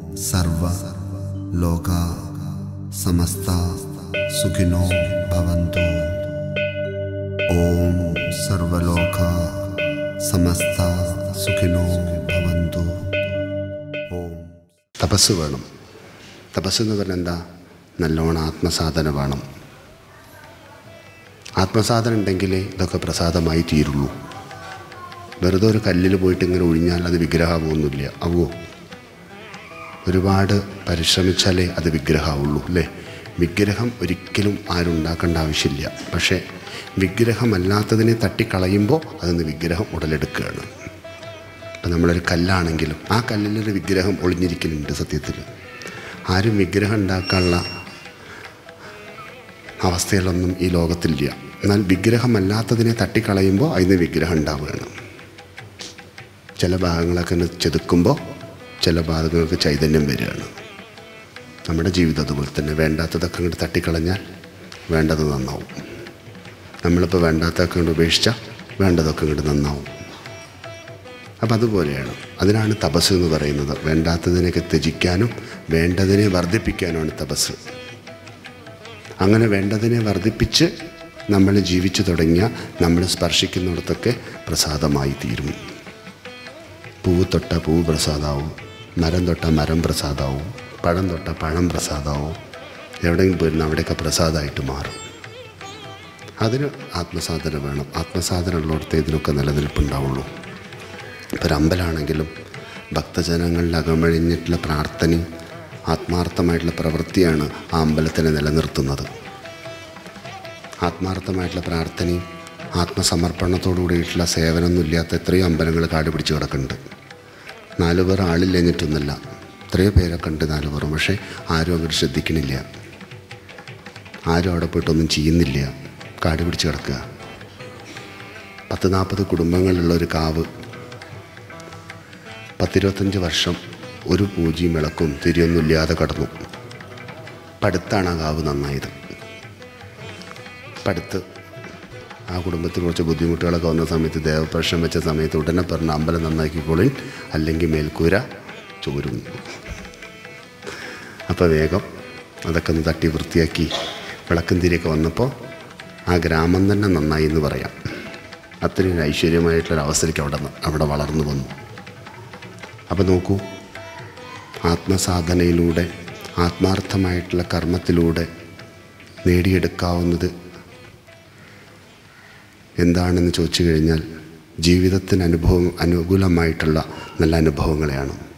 സർവ ലോക സമസ്ത സുഖിനോ ഭവന്തു ഓം സർവലോക സമസ്ത സുഖിനോ ഭവന്തു ഓം തപസ് വേണം തപസ് എന്ന് പറഞ്ഞാൽ എന്താ നല്ലോണം ആത്മസാധന വേണം ആത്മസാധന ഉണ്ടെങ്കിലേ ഇതൊക്കെ പ്രസാദമായി തീരുള്ളൂ വെറുതെ ഒരു കല്ലിൽ പോയിട്ട് ഇങ്ങനെ ഒഴിഞ്ഞാൽ അത് വിഗ്രഹമാവുന്നില്ല ആവുമോ ഒരുപാട് പരിശ്രമിച്ചാലേ അത് വിഗ്രഹമാവുള്ളൂ അല്ലേ വിഗ്രഹം ഒരിക്കലും ആരും ഉണ്ടാക്കേണ്ട ആവശ്യമില്ല പക്ഷേ വിഗ്രഹമല്ലാത്തതിനെ തട്ടിക്കളയുമ്പോൾ അതിന് വിഗ്രഹം ഉടലെടുക്കുകയാണ് ഇപ്പം നമ്മളൊരു കല്ലാണെങ്കിലും ആ കല്ലിലൊരു വിഗ്രഹം ഒളിഞ്ഞിരിക്കുന്നുണ്ട് സത്യത്തിൽ ആരും വിഗ്രഹം ഉണ്ടാക്കാനുള്ള അവസ്ഥകളൊന്നും ഈ ലോകത്തിലില്ല എന്നാൽ വിഗ്രഹമല്ലാത്തതിനെ തട്ടിക്കളയുമ്പോൾ അതിന് വിഗ്രഹം ഉണ്ടാവുകയാണ് ചില ഭാഗങ്ങളൊക്കെ ഒന്ന് ചെതുക്കുമ്പോൾ ചില ഭാഗങ്ങൾക്ക് ചൈതന്യം വരികയാണ് നമ്മുടെ ജീവിതം അതുപോലെ തന്നെ വേണ്ടാത്തതൊക്കെ അങ്ങോട്ട് തട്ടിക്കളഞ്ഞാൽ വേണ്ടത് നന്നാവും നമ്മളിപ്പോൾ വേണ്ടാത്തതൊക്കെ കൊണ്ട് ഉപേക്ഷിച്ചാൽ വേണ്ടതൊക്കെ ഇങ്ങോട്ട് നന്നാവും അപ്പം അതുപോലെയാണ് അതിനാണ് തപസ് എന്ന് പറയുന്നത് വേണ്ടാത്തതിനൊക്കെ ത്യജിക്കാനും വേണ്ടതിനെ വർദ്ധിപ്പിക്കാനുമാണ് തപസ് അങ്ങനെ വേണ്ടതിനെ വർദ്ധിപ്പിച്ച് നമ്മൾ ജീവിച്ചു തുടങ്ങിയാൽ നമ്മൾ സ്പർശിക്കുന്നിടത്തൊക്കെ പ്രസാദമായി തീരും പൂവ് തൊട്ട പൂവ് പ്രസാദാവും മരം തൊട്ട മരം പ്രസാദാവും പഴം തൊട്ട പഴം പ്രസാദാവും എവിടെയെങ്കിലും പോയിരുന്ന അവിടെയൊക്കെ പ്രസാദമായിട്ട് മാറും അതിന് ആത്മസാധന വേണം ആത്മസാധന ഉള്ളിടത്ത് ഇതിനൊക്കെ നിലനിൽപ്പുണ്ടാവുള്ളൂ ഇപ്പോൾ ഒരു അമ്പലമാണെങ്കിലും ഭക്തജനങ്ങളിൽ അകമഴിഞ്ഞിട്ടുള്ള പ്രാർത്ഥനയും ആത്മാർത്ഥമായിട്ടുള്ള പ്രവൃത്തിയാണ് ആ അമ്പലത്തിനെ നിലനിർത്തുന്നത് ആത്മാർത്ഥമായിട്ടുള്ള പ്രാർത്ഥനയും ആത്മസമർപ്പണത്തോടുകൂടിയിട്ടുള്ള സേവനമൊന്നും ഇല്ലാത്ത എത്രയോ അമ്പലങ്ങൾ കാട് പിടിച്ച് കിടക്കുന്നുണ്ട് നാലു പേർ ആളില്ലെന്നിട്ടൊന്നുമല്ല എത്രയോ പേരൊക്കെ ഉണ്ട് നാലു പേറും പക്ഷേ ആരും അങ്ങോട്ട് ശ്രദ്ധിക്കണില്ല ആരും അവിടെ പോയിട്ടൊന്നും ചെയ്യുന്നില്ല കാട് പിടിച്ച് കിടക്കുക പത്ത് നാൽപ്പത് കുടുംബങ്ങളുള്ള ഒരു കാവ് പത്തിരുപത്തഞ്ച് വർഷം ഒരു പൂജയും വിളക്കും തിരിയൊന്നും ഇല്ലാതെ കടന്നു പടുത്താണ് ആ കാവ് നന്നായത് പടുത്ത് ആ കുടുംബത്തിൽ കുറച്ച് ബുദ്ധിമുട്ടുകളൊക്കെ വന്ന സമയത്ത് ദേവപ്രശ്നം വെച്ച സമയത്ത് ഉടനെ പറഞ്ഞ അമ്പലം നന്നാക്കിക്കോളിൻ അല്ലെങ്കിൽ മേൽക്കൂര ചോരും അപ്പോൾ വേഗം അതൊക്കെ ഒന്ന് തട്ടി വൃത്തിയാക്കി വിളക്കും തിരിയൊക്കെ വന്നപ്പോൾ ആ ഗ്രാമം തന്നെ നന്നായി എന്ന് പറയാം അത്രയും ഒരു ഐശ്വര്യമായിട്ടുള്ളൊരു അവസ്ഥയ്ക്ക് അവിടെ അവിടെ വളർന്നു വന്നു അപ്പോൾ നോക്കൂ ആത്മസാധനയിലൂടെ ആത്മാർത്ഥമായിട്ടുള്ള കർമ്മത്തിലൂടെ നേടിയെടുക്കാവുന്നത് എന്താണെന്ന് ചോദിച്ചു കഴിഞ്ഞാൽ ജീവിതത്തിന് അനുഭവം അനുകൂലമായിട്ടുള്ള നല്ല അനുഭവങ്ങളെയാണ്